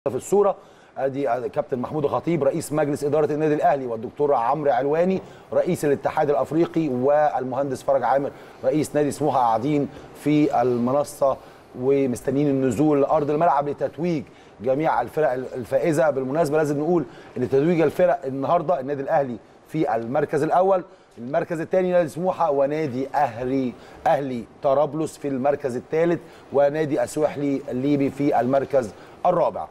في الصوره ادي كابتن محمود الخطيب رئيس مجلس اداره النادي الاهلي والدكتور عمرو علواني رئيس الاتحاد الافريقي والمهندس فرج عامر رئيس نادي سموحه قاعدين في المنصه ومستنيين النزول لارض الملعب لتتويج جميع الفرق الفائزه بالمناسبه لازم نقول ان تتويج الفرق النهارده النادي الاهلي في المركز الاول المركز الثاني نادي سموحه ونادي اهلي اهلي طرابلس في المركز الثالث ونادي السوحلي الليبي في المركز الرابع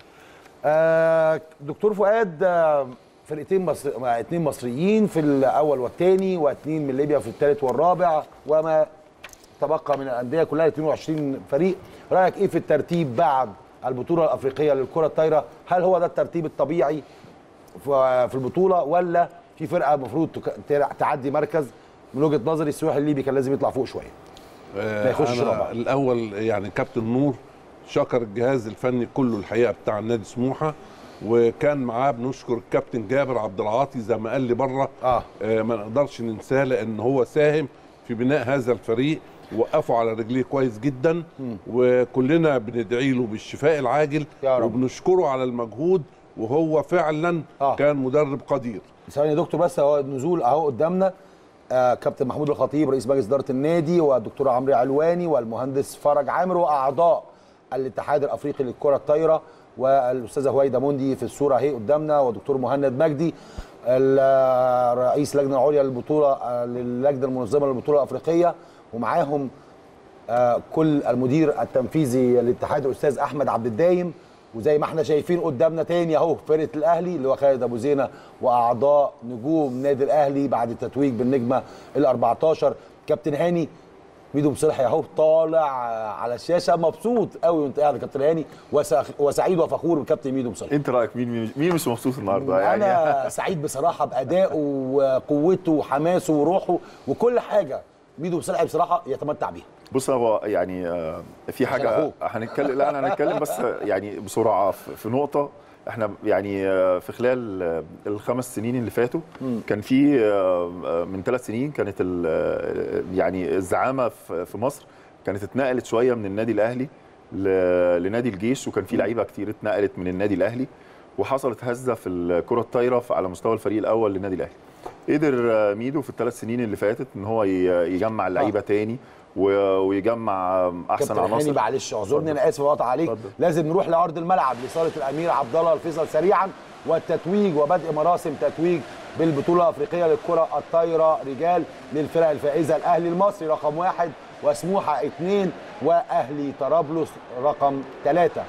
آه دكتور فؤاد آه فرقتين مصر... اثنين مصريين في الاول والثاني واثنين من ليبيا في الثالث والرابع وما تبقى من الانديه كلها 22 فريق رايك ايه في الترتيب بعد البطوله الافريقيه للكره الطايره هل هو ده الترتيب الطبيعي في البطوله ولا في فرقه المفروض تعدي مركز من وجهه نظري السواحل الليبي كان لازم يطلع فوق شويه ما يخشش رابع الاول يعني كابتن نور شكر الجهاز الفني كله الحقيقه بتاع النادي سموحه وكان معاه بنشكر الكابتن جابر عبد العاطي زي ما قال لي بره آه. آه ما نقدرش ننساه لان هو ساهم في بناء هذا الفريق وقفوا على رجليه كويس جدا م. وكلنا بندعي له بالشفاء العاجل يا رب. وبنشكره على المجهود وهو فعلا آه. كان مدرب قدير ثواني يا دكتور بس هو النزول اهو قدامنا آه كابتن محمود الخطيب رئيس مجلس اداره النادي والدكتور عمرو علواني والمهندس فرج عامر واعضاء الاتحاد الافريقي للكره الطايره والاستاذه هويدا موندي في الصوره اهي قدامنا ودكتور مهند مجدي رئيس اللجنه العليا للبطوله للجنه المنظمه للبطوله الافريقيه ومعاهم كل المدير التنفيذي للاتحاد الاستاذ احمد عبد الدايم وزي ما احنا شايفين قدامنا تاني اهو فرقه الاهلي اللي هو خالد ابو زينه واعضاء نجوم نادي الاهلي بعد التتويج بالنجمه ال 14 كابتن هاني ميدو مصلحي اهو طالع على الشاشه مبسوط قوي وانت قاعد يا كابتن هاني وسعيد وفخور بكابتن ميدو مصلحي انت رايك مين مين مش مبسوط النهارده يعني انا سعيد بصراحه بادائه وقوته وحماسه وروحه وكل حاجه ميدو مصلحي بصراحه يتمتع بيها بص هو يعني في حاجه هنتكلم لا انا هنتكلم بس يعني بسرعه في نقطه احنا يعني في خلال الخمس سنين اللي فاتوا كان في من ثلاث سنين كانت يعني الزعامه في مصر كانت اتنقلت شويه من النادي الاهلي لنادي الجيش وكان في لعيبه كتير اتنقلت من النادي الاهلي وحصلت هزه في الكره الطايره على مستوى الفريق الاول للنادي الاهلي قدر ميدو في الثلاث سنين اللي فاتت ان هو يجمع اللعيبه آه. تاني ويجمع احسن عناصر معلش اعذرني انا اسف بقطع عليك فضل. لازم نروح لارض الملعب لصاله الامير عبد الله الفيصل سريعا والتتويج وبدء مراسم تتويج بالبطوله الافريقيه للكره الطايره رجال للفرق الفائزه الاهلي المصري رقم واحد وسموحه اثنين واهلي طرابلس رقم ثلاثه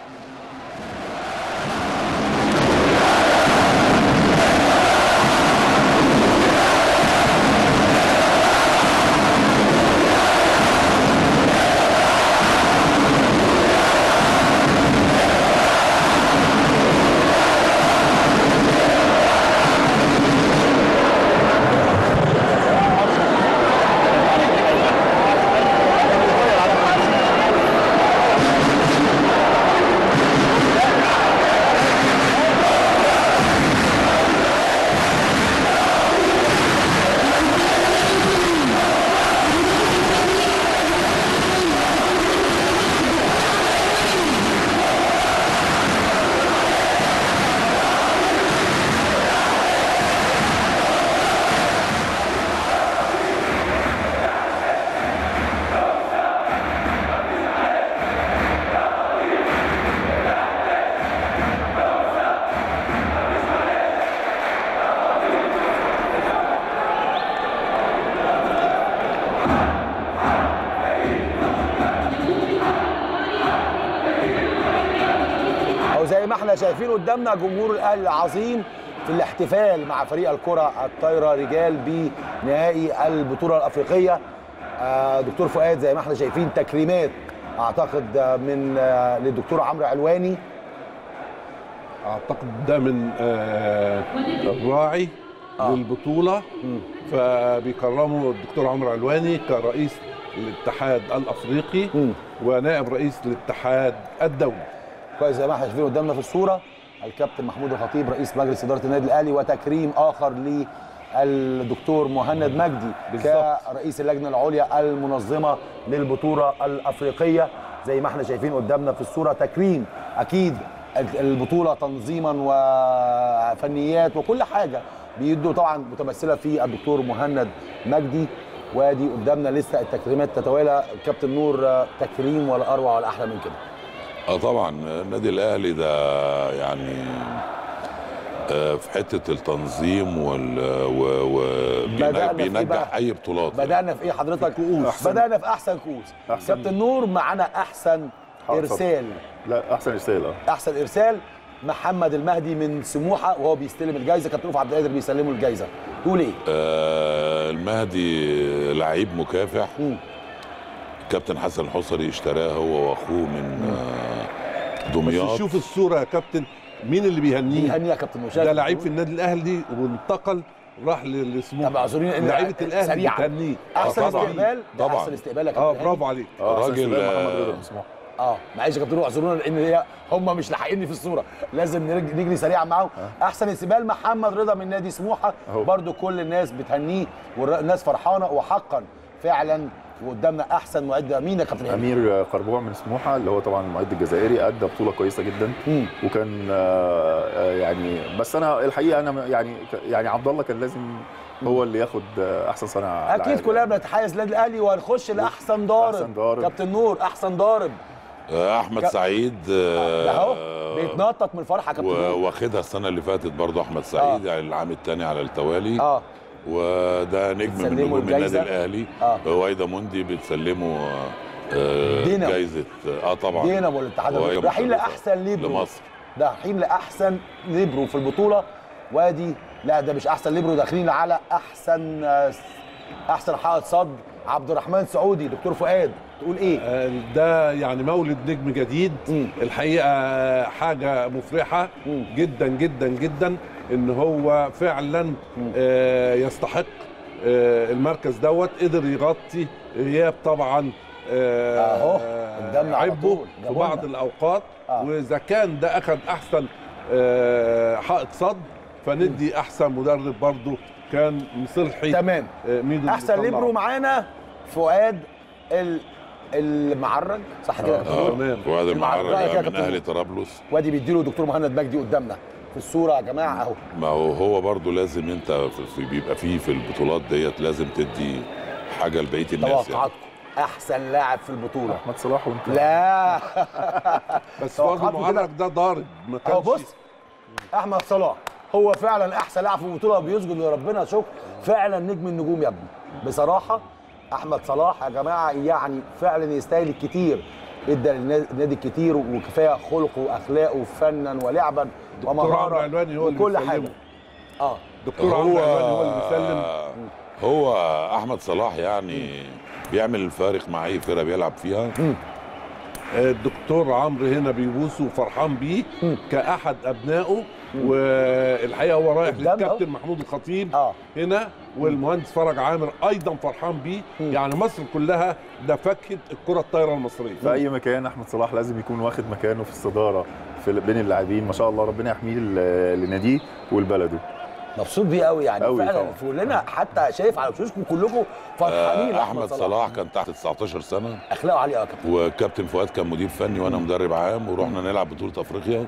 زي ما احنا شايفين قدامنا جمهور الاهلي العظيم في الاحتفال مع فريق الكره الطايره رجال بنهائي البطوله الافريقيه آه دكتور فؤاد زي ما احنا شايفين تكريمات اعتقد من آه للدكتور عمرو علواني اعتقد ده من آه الراعي آه. للبطوله م. فبيكرموا الدكتور عمرو علواني كرئيس الاتحاد الافريقي م. ونائب رئيس الاتحاد الدولي كويس زي ما احنا شايفين قدامنا في الصوره الكابتن محمود الخطيب رئيس مجلس اداره النادي الاهلي وتكريم اخر للدكتور مهند مجدي بالزبط. كرئيس اللجنه العليا المنظمه للبطوله الافريقيه زي ما احنا شايفين قدامنا في الصوره تكريم اكيد البطوله تنظيما وفنيات وكل حاجه بيدوا طبعا متمثله في الدكتور مهند مجدي وادي قدامنا لسه التكريمات تتوالى كابتن نور آه، تكريم ولا اروع ولا احلى من كده اه طبعا النادي الاهلي ده يعني آه، في حته التنظيم وال و... و... بدأنا في بينجح بقى- اي بطولات بدانا في ايه حضرتك أحسن. بدانا في احسن كؤوس أحسن. كابتن نور معانا احسن حاضر. ارسال لا احسن رساله اه احسن ارسال محمد المهدي من سموحه وهو بيستلم الجائزه كابتن رفعت عبد القادر بيسلمه الجائزه تقول ايه آه المهدي لعيب مكافح مم. كابتن حسن الحصري اشتراه هو واخوه من آه بس دمياط شوف الصوره يا كابتن مين اللي بيهنيه بيهني يا كابتن نور ده لعيب في النادي الاهلي وانتقل راح لسموحه طب اعذروني إن- لعيبه الاهلي سريعاً. بتهنيه احسن آه، طبعاً. استقبال ده طبعاً. احسن استقبال يا اه كابتن برافو عليك اه أحسن الراجل، استقبال محمد آه، رضا مسموح اه معلش يا كابتن نور اعذرونا لان هي هم مش لاحقيني في الصوره لازم نرج- نجري سريعا معاهم احسن استقبال محمد رضا من نادي سموحه أهو. برضو كل الناس بتهنيه والناس فرحانه وحقا فعلا وقدامنا احسن معد مين يا كابتن هاني؟ امير قربوع من سموحه اللي هو طبعا المعد الجزائري ادى بطوله كويسه جدا مم. وكان آه، آه، يعني بس انا الحقيقه انا يعني يعني عبد الله كان لازم هو اللي ياخد آه، احسن صانع اكيد ألعاب. كلنا بنتحيز للنادي الاهلي وهنخش لاحسن ضارب أحسن ضارب. كابتن نور احسن ضارب آه احمد ك- سعيد ده اهو آه بيتنطط من الفرحه يا كابتن نور واخدها السنه اللي فاتت برضه احمد سعيد يعني العام الثاني على التوالي اه وده نجم من بتسلمه نجوم النادي الجايزة؟ الاهلي آه. وايدا موندي بتسلمه آه، دينامو. جايزه اه طبعا دينامو الاتحاد وهي الأوروبي. رايحين مشرفة لاحسن ليبرو لمصر ده رايحين لاحسن ليبرو في البطوله وادي لا ده مش احسن ليبرو داخلين على احسن آه، احسن حائط صد عبد الرحمن سعودي دكتور فؤاد تقول ايه آه، ده يعني مولد نجم جديد مم. الحقيقه حاجه مفرحه مم. جدا جدا جدا ان هو فعلا آه، يستحق آه، المركز دوت قدر يغطي غياب طبعا آه، أهو، قدامنا على عبه طول، في جابوا بعض لنا. الاوقات آه. واذا كان ده اخذ احسن آه، حائط صد فندي احسن مدرب برضه كان مصلحي تمام آه، ميدو اللي احسن طلعه. ليبرو معانا فؤاد ال المعرج صح كده يا كابتن اه نور؟ تمام. وهذا المعركة المعرج يا من كابتن اهل نور. طرابلس وادي بيديله دكتور مهند مجدي قدامنا في الصوره يا جماعه اهو ما هو هو برضه لازم انت في في- بيبقى فيه في البطولات ديت لازم تدي حاجه لبقيه الناس يعني. توقعاتكم احسن لاعب في البطوله احمد صلاح وانت لا بس برضه توقعاته كده. المعرج ده ضارب ما اهو كانش بص احمد صلاح هو فعلا احسن لاعب في البطوله بيسجد لربنا شكر فعلا نجم النجوم يا ابني بصراحه احمد صلاح يا جماعه يعني فعلا يستاهل الكتير ادى للنادي الكتير وكفايه خلقه واخلاقه فنا ولعبا عمرو ومهاره علواني هو اللي وكل بيسلمه. حاجه اه دكتور عمرو علواني هو اللي بيسلم هو احمد صلاح يعني بيعمل الفارق مع اي فرقه بيلعب فيها الدكتور عمرو هنا بيبوسه وفرحان بيه كاحد ابنائه والحقيقه هو رايح قدام أهو. للكابتن محمود الخطيب اه هنا والمهندس فرج عامر ايضا فرحان بيه يعني مصر كلها ده فكه الكره الطايره المصريه في اي مكان احمد صلاح لازم يكون واخد مكانه في الصداره في بين اللاعبين ما شاء الله ربنا يحميه ل- لناديه ولبلده مبسوط بيه قوي يعني أوي فعلا طبعا. كلنا حتى شايف على وشوشكم كلكم فرحانين آه، احمد صلاح كان تحت 19 سنه اخلاقه عاليه يا كابتن وكابتن فؤاد كان مدير فني وانا مدرب عام ورحنا نلعب بطوله افريقيا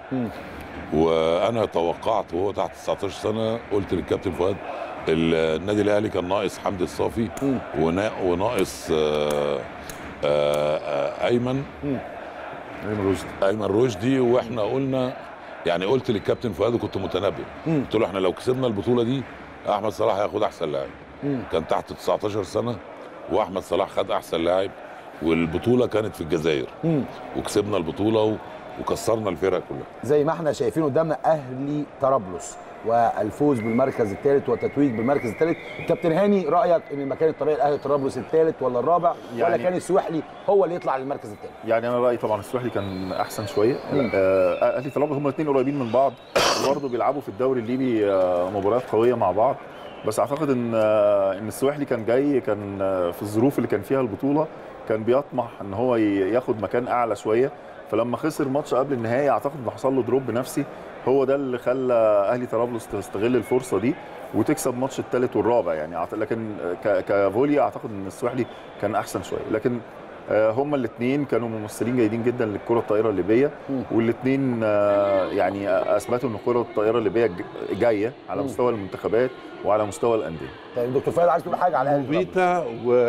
وانا توقعت وهو تحت 19 سنه قلت للكابتن فؤاد النادي الاهلي كان ناقص حمدي الصافي ونا- وناقص آه، آه، آه، ايمن ايمن رشدي ايمن رشدي واحنا قلنا يعني قلت للكابتن فؤاد وكنت متنبئ قلت له احنا لو كسبنا البطوله دي احمد صلاح هياخد احسن لاعب كان تحت 19 سنه واحمد صلاح خد احسن لاعب والبطوله كانت في الجزائر وكسبنا البطوله و- وكسرنا الفرق كلها زي ما احنا شايفين قدامنا اهلي طرابلس والفوز بالمركز الثالث والتتويج بالمركز الثالث كابتن هاني رايك ان المكان الطبيعي الاهلي طرابلس الثالث ولا الرابع ولا يعني- كان السويحلي هو اللي يطلع للمركز الثالث يعني انا رايي طبعا السويحلي كان احسن شويه آه، اهلي طلابه هم الاثنين قريبين من بعض وبرضه بيلعبوا في الدوري الليبي آه، مباريات قويه مع بعض بس اعتقد ان آه، ان السويحلي كان جاي كان آه، في الظروف اللي كان فيها البطوله كان بيطمح ان هو ي- ياخد مكان اعلى شويه فلما خسر ماتش قبل النهائي اعتقد انه حصل له دروب نفسي هو ده اللي خلى اهلي طرابلس تستغل الفرصه دي وتكسب ماتش الثالث والرابع يعني أعت- لكن ك- كفولي اعتقد ان السويحلي كان احسن شويه لكن آه، هما الاثنين كانوا ممثلين جيدين جدا للكره الطائره الليبيه والاثنين يعني اثبتوا ان الكره الطائره الليبيه ج- جايه على مستوى المنتخبات وعلى مستوى الانديه طيب دكتور فؤاد عايز تقول حاجه على اهلي طرابلس؟ بيتا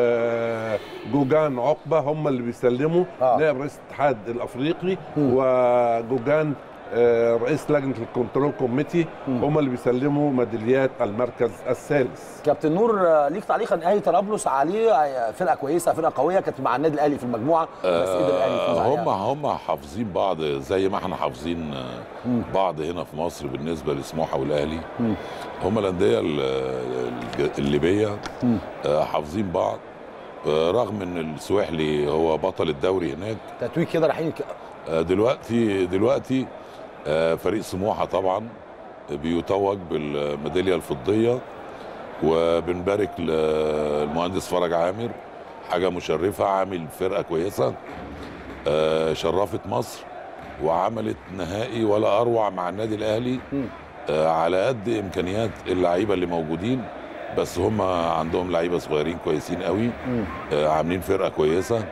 وجوجان عقبه هم اللي بيسلموا آه. نائب رئيس الاتحاد الافريقي وجوجان آه، رئيس لجنه الكنترول كوميتي هم اللي بيسلموا ميداليات المركز الثالث كابتن نور آه، ليك تعليق عن اهلي طرابلس عليه آه، فرقه كويسه فرقه قويه كانت مع النادي الاهلي في المجموعه بس قدر الاهلي يفوز آه، عليها. هم هم حافظين بعض زي ما احنا حافظين آه، بعض هنا في مصر بالنسبه لسموحه والاهلي هم الانديه ال- الج- الليبيه آه، حافظين بعض آه، رغم ان السويحلي هو بطل الدوري هناك تتويج كده رايحين ك- آه، دلوقتي دلوقتي آه، فريق سموحه طبعا بيتوج بالميداليه الفضيه وبنبارك للمهندس فرج عامر حاجه مشرفه عامل فرقه كويسه آه، شرفت مصر وعملت نهائي ولا اروع مع النادي الاهلي آه، على قد امكانيات اللعيبه اللي موجودين بس هم عندهم لعيبه صغيرين كويسين قوي آه، عاملين فرقه كويسه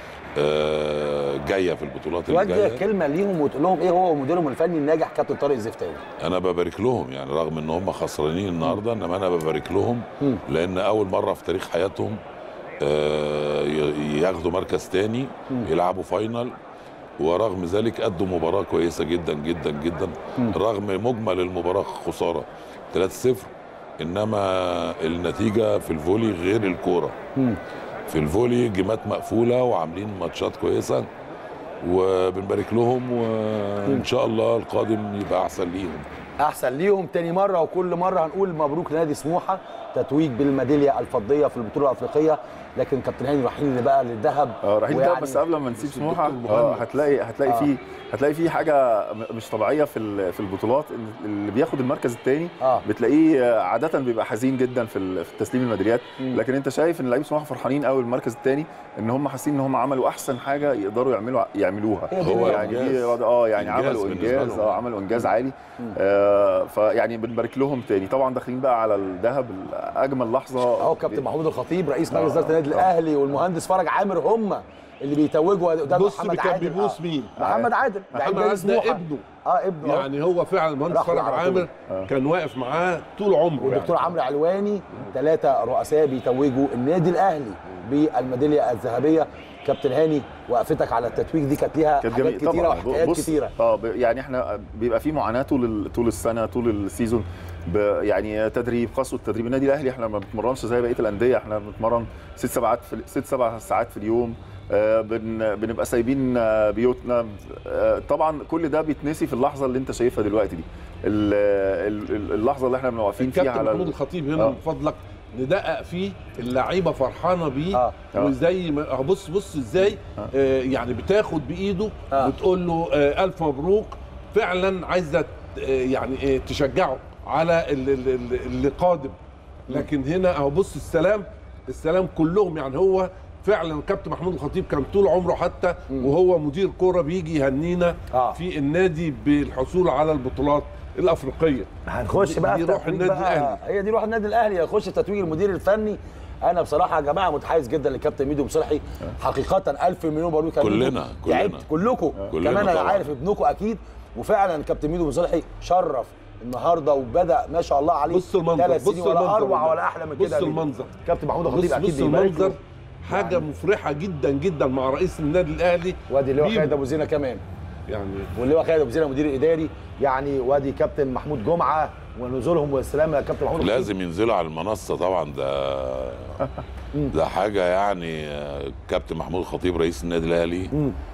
آه، جايه في البطولات اللي توجه جايه كلمه ليهم وتقول لهم ايه هو ومديرهم الفني الناجح كابتن طارق الزفتاوي انا ببارك لهم يعني رغم ان هم خسرانين النهارده انما انا ببارك لهم لان اول مره في تاريخ حياتهم آه، ي- ياخدوا مركز تاني يلعبوا فاينل ورغم ذلك ادوا مباراه كويسه جدا جدا جدا رغم مجمل المباراه خساره 3-0 انما النتيجه في الفولي غير الكوره في الفولي جيمات مقفوله وعاملين ماتشات كويسه وبنبارك لهم وان شاء الله القادم يبقى احسن ليهم احسن ليهم تاني مره وكل مره هنقول مبروك لنادي سموحه تتويج بالميداليه الفضيه في البطوله الافريقيه لكن كابتن هاني رايحين اللي بقى للذهب اه رايحين ويعني- ده بس قبل ما نسيب سموحه الدكتور اه مهند. هتلاقي هتلاقي آه. في هتلاقي في حاجه م- مش طبيعيه في ال- في البطولات إن اللي بياخد المركز الثاني آه. بتلاقيه آه، عاده بيبقى حزين جدا في ال- في تسليم الميداليات لكن انت شايف ان لعيبه سموحه فرحانين قوي المركز الثاني ان هم حاسين ان هم عملوا احسن حاجه يقدروا يعملوا يعملوها هي دي هو يعني دي إنجاز. اه يعني إنجاز عملوا بالنسبة انجاز لهم. اه عملوا انجاز عالي آه فيعني بنبارك لهم تاني طبعا داخلين بقى على الذهب اجمل لحظه اهو كابتن محمود الخطيب رئيس مجلس آه، اداره النادي آه. الاهلي والمهندس فرج عامر هم اللي بيتوجوا قدام بص محمد كان عادل بيبوس آه. مين محمد عادل لعيب محمد نادي عادل ده سموحة. ابنه اه ابنه يعني يعني هو فعلا المهندس راح له فرج على طول. عامر كان واقف معاه طول عمره والدكتور يعني. عمرو علواني ثلاثه رؤساء بيتوجوا النادي الاهلي بالميداليه الذهبيه كابتن هاني وقفتك على التتويج دي كانت ليها كانت حاجات جميل كتيره طبعا وحكايات بص كتيره اه ب- يعني احنا بيبقى في معاناه طول ال- طول السنه طول السيزون ب- يعني تدريب قسوه التدريب النادي الاهلي احنا ما بنتمرنش زي بقيه الانديه احنا بنتمرن ست ساعات في ست سبع ساعات في اليوم آه، بن بنبقى سايبين آه، بيوتنا آه، طبعا كل ده بيتنسي في اللحظه اللي انت شايفها دلوقتي دي ال- ال- ال- اللحظه اللي احنا بنبقى واقفين فيها الكابتن على محمود ال- الخطيب هنا آه. من فضلك ندقق فيه اللعيبه فرحانه بيه آه. آه. وزي ما أهو بص بص ازاي آه يعني بتاخد بايده آه. بتقول له آه الف مبروك فعلا عايزه ت- آه يعني آه تشجعه على ال- ال- ال- اللي قادم لكن هنا اهو بص السلام السلام كلهم يعني هو فعلا كابتن محمود الخطيب كان طول عمره حتى وهو مدير كوره بيجي يهنينا آه. في النادي بالحصول على البطولات الافريقيه هنخش بقى دي في روح تتويج النادي بقى- الأهلي. هي دي روح النادي الاهلي يخش تتويج المدير الفني انا بصراحه يا جماعه متحيز جدا لكابتن ميدو مصلحي حقيقه الف مليون مبروك يا ميدو. كلنا- كلنا. تعبت كلكم كلنا كمان انا طبعاً. عارف ابنكم اكيد وفعلا كابتن ميدو مصلحي شرف النهارده وبدا ما شاء الله عليه بص المنظر ثلاث بص سنين ولا المنظر اروع والله. ولا احلى من بص كده يا ميدو. المنظر كابتن محمود بص الخطيب اكيد بص بيبارك المنظر له. حاجه مفرحه جدا جدا مع رئيس النادي الاهلي وادي اللي هو بيبو. خالد ابو زينه كمان يعني واللي هو خالد ابو زينه المدير الاداري يعني وادي كابتن محمود جمعه ونزولهم والسلام يا كابتن محمود الخطيب. لازم ينزلوا على المنصه طبعا ده ده حاجه يعني آه، كابتن محمود الخطيب رئيس النادي الاهلي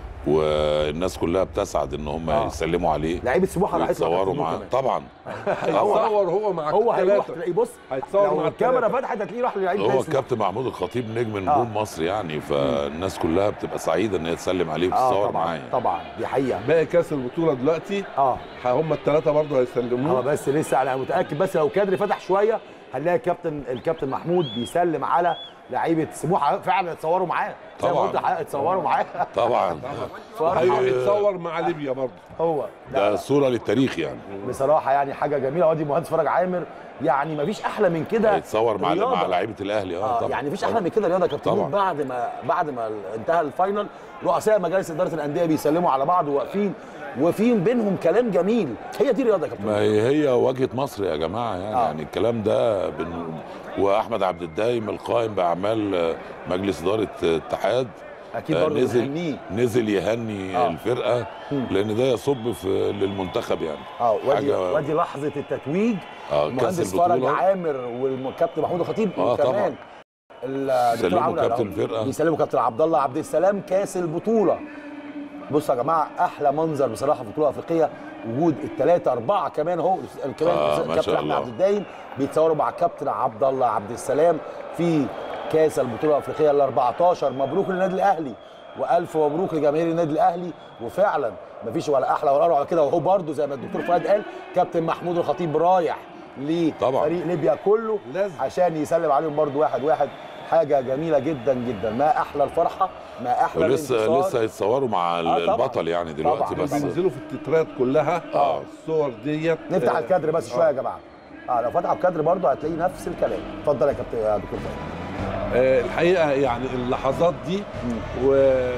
والناس كلها بتسعد ان هم آه. يسلموا عليه لعيبه سموحه راح يسمع ويتصوروا كابتن معاه كمان. طبعا هيتصور هو مع هو هيروح الثلاثة. تلاقيه بص هيتصور لو مع الكاميرا الثلاثة. فتحت هتلاقيه راح للعيب هو تاني الكابتن محمود الخطيب نجم نجوم آه. مصر يعني فالناس كلها بتبقى سعيده ان هي تسلم عليه اه وتتصور طبعا معاه يعني. طبعا دي حقيقه باقي كاس البطوله دلوقتي اه هم الثلاثه برضه اه هيسلموه بس لسه انا متاكد بس لو كادر فتح شويه هنلاقي الكابتن الكابتن محمود بيسلم على لعيبه سموحه فعلا اتصوروا معاه زي ما طبعاً. قلت لحضرتك اتصوروا معاه طبعا فرحة. هيتصور مع ليبيا برضه هو ده صوره للتاريخ يعني بصراحه يعني حاجه جميله وادي مهندس فرج عامر يعني ما فيش احلى من كده يتصور مع رياضة. مع لعيبه الاهلي اه اه طبعا يعني مفيش احلى من كده رياضه يا كابتن طبعاً. نور بعد ما بعد ما انتهى الفاينل رؤساء مجالس اداره الانديه بيسلموا على بعض وواقفين وفي بينهم كلام جميل هي دي رياضه يا كابتن ما هي هي واجهه مصر يا جماعه يعني, آه. آه. يعني الكلام ده بن... واحمد عبد الدايم القائم باعمال آه، مجلس اداره آه، اتحاد اكيد آه، برضه نزل بنهنيه. نزل يهني آه. آه. الفرقه لان ده يصب في للمنتخب يعني اه وادي حاجة- وادي لحظه التتويج آه، كأس المهندس فرج البطولة. عامر والكابتن محمود الخطيب آه، وكمان طبعاً. الدكتور سلموا عمرو كابتن العراوي. الفرقة. بيسلموا كابتن عبد الله عبد السلام كاس البطوله بصوا يا جماعه احلى منظر بصراحه في البطوله الافريقيه وجود الثلاثه اربعه كمان اهو كمان آه، ما كابتن شاء احمد الله. عبد الدايم بيتصوروا مع كابتن عبد الله عبد السلام في كاس البطوله الافريقيه ال 14 مبروك للنادي الاهلي والف مبروك لجماهير النادي الاهلي وفعلا مفيش ولا احلى ولا اروع كده وهو برده زي ما الدكتور فؤاد قال كابتن محمود الخطيب رايح طبعاً. لفريق ليبيا كله لازم. عشان يسلم عليهم برده واحد واحد حاجه جميله جدا جدا ما احلى الفرحه ما احلى ولسه الانتصار. لسه هيتصوروا مع آه، طبعاً. البطل يعني دلوقتي طبعاً. بس بينزلوا في التترات كلها آه. الصور ديت نفتح آه، الكادر بس شويه يا جماعه اه لو فتحوا الكادر برده هتلاقي نفس الكلام اتفضل يا كابتن يا دكتور فؤاد آه، الحقيقه يعني اللحظات دي و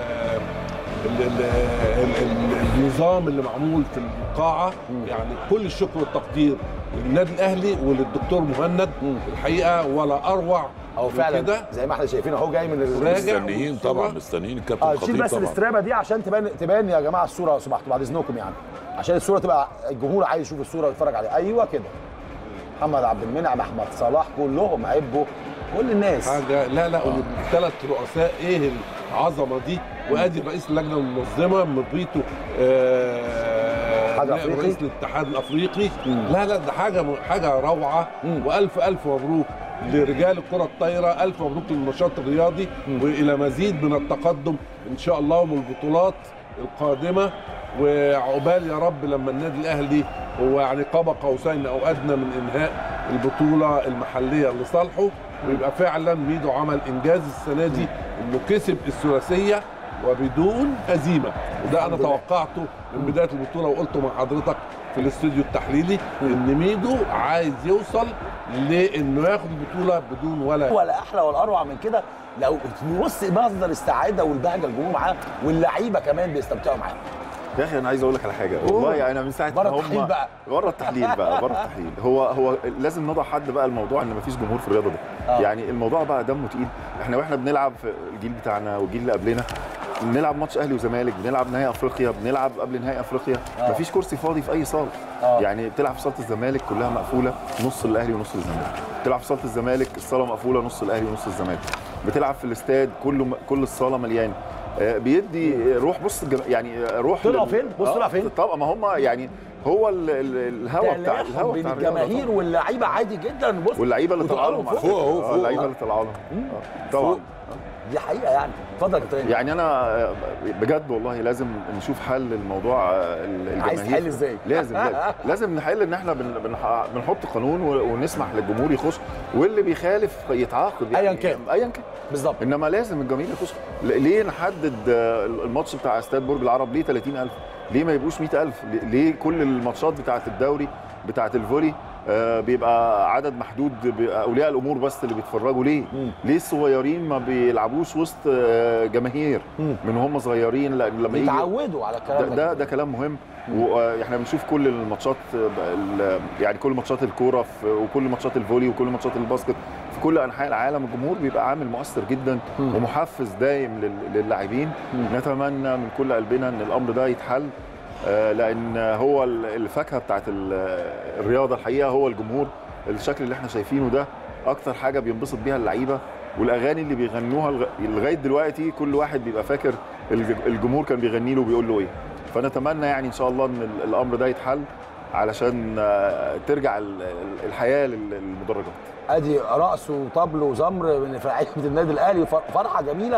ال- ال- ال- ال- النظام اللي معمول في القاعه يعني كل الشكر والتقدير للنادي الاهلي وللدكتور مهند الحقيقه ولا اروع هو من فعلا كده زي ما احنا شايفين اهو جاي من ال... راجع مستنيين والصورة- طبعا مستنيين الكابتن اه شيل الخطيب بس طبعا الاسترابه دي عشان تبان تبان يا جماعه الصوره لو سمحتوا بعد اذنكم يعني عشان الصوره تبقى الجمهور عايز يشوف الصوره ويتفرج عليها ايوه كده محمد عبد المنعم احمد صلاح كلهم عبوا كل الناس حاجه لا لا والثلاث رؤساء ايه العظمه دي وادي رئيس اللجنه المنظمه مبيتو آه الاتحاد نائب الأفريقي. رئيس الاتحاد الافريقي لا لا ده حاجه حاجه روعه والف الف مبروك لرجال الكره الطايره الف مبروك للنشاط الرياضي والى مزيد من التقدم ان شاء الله والبطولات القادمه وعقبال يا رب لما النادي الاهلي هو يعني قاب قوسين او ادنى من انهاء البطوله المحليه لصالحه ويبقى فعلا ميدو عمل انجاز السنه دي انه كسب الثلاثيه وبدون هزيمه وده انا توقعته من بدايه البطوله وقلته مع حضرتك في الاستوديو التحليلي ان ميدو عايز يوصل لانه ياخد البطوله بدون ولا ولا احلى ولا اروع من كده لو بص مصدر السعاده والبهجه الجمهور معاه واللعيبه كمان بيستمتعوا معاه يا اخي انا عايز اقول لك على حاجه قول. والله انا من ساعه بره ما هم التحليل بقى. بره التحليل بقى بره التحليل هو هو لازم نضع حد بقى الموضوع ان مفيش جمهور في الرياضه ده آه. يعني الموضوع بقى دمه تقيل احنا واحنا بنلعب في الجيل بتاعنا والجيل اللي قبلنا بنلعب ماتش اهلي وزمالك بنلعب نهائي افريقيا بنلعب قبل نهائي افريقيا آه. مفيش كرسي فاضي في اي صاله آه. يعني بتلعب في صاله الزمالك كلها مقفوله نص الاهلي ونص الزمالك بتلعب في صاله الزمالك الصاله مقفوله نص الاهلي ونص الزمالك بتلعب في الاستاد كله كل الصاله مليانه آه، بيدي روح بص الجم- يعني روح طلعوا لل- فين؟ بص آه، طلع فين؟ طبعا ما هم يعني هو ال- ال- الهوا بتاع تلاحم الهوا بين بتاع الرياضة الجماهير طبعاً. واللعيبه عادي جدا بص واللعيبه اللي طلعوا لهم على فوق. فوق أهو، فكرة. آه، فوق. اللعيبه اللي طلعوا لهم آه، طبعا دي حقيقه يعني اتفضل يا كابتن يعني انا آه، بجد والله لازم نشوف حل الموضوع آه، الجماهير عايز تحل ازاي؟ لازم لازم لازم نحل ان احنا بن- بنح- بنحط قانون و- ونسمح للجمهور يخش واللي بيخالف يتعاقب أياً كان. ايا كان بالظبط انما لازم الجماهير يخش ل- ليه نحدد آه، الماتش بتاع استاد برج العرب ليه 30000 ليه ما يبقوش 100000 ليه- ليه كل الماتشات بتاعه الدوري بتاعه الفولي آه، بيبقى عدد محدود ب- اولياء الامور بس اللي بيتفرجوا ليه ليه الصغيرين ما بيلعبوش وسط آه، جماهير من هم صغيرين ل- لما يجي بيتعودوا على الكلام ده, ده ده كلام مهم واحنا بنشوف كل الماتشات ال- يعني كل ماتشات الكوره في- وكل ماتشات الفولي وكل ماتشات الباسكت في كل انحاء العالم الجمهور بيبقى عامل مؤثر جدا ومحفز دايم لل- للاعبين نتمنى من كل قلبنا ان الامر ده يتحل آه، لان هو ال- الفاكهه بتاعت ال- الرياضه الحقيقه هو الجمهور الشكل اللي احنا شايفينه ده اكتر حاجه بينبسط بيها اللعيبه والاغاني اللي بيغنوها لغ- لغايه دلوقتي كل واحد بيبقى فاكر الج- الجمهور كان بيغني له وبيقول له ايه فنتمنى يعني ان شاء الله ان ال- الامر ده يتحل علشان آه، ترجع ال- ال- الحياه لل- للمدرجات ادي رقص وطبل وزمر من لعيبه النادي الاهلي فر- فرحه جميله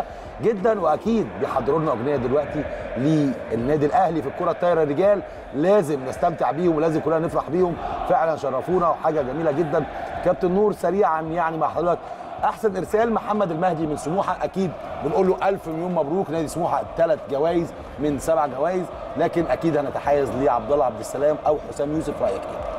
جدا واكيد بيحضروا لنا اغنيه دلوقتي للنادي الاهلي في الكره الطايره رجال لازم نستمتع بيهم ولازم كلنا نفرح بيهم فعلا شرفونا وحاجه جميله جدا كابتن نور سريعا يعني مع حضرتك احسن ارسال محمد المهدي من سموحه اكيد بنقول له الف مليون مبروك نادي سموحه ثلاث جوائز من سبع جوائز لكن اكيد هنتحيز لعبد الله عبد السلام او حسام يوسف رايك ايه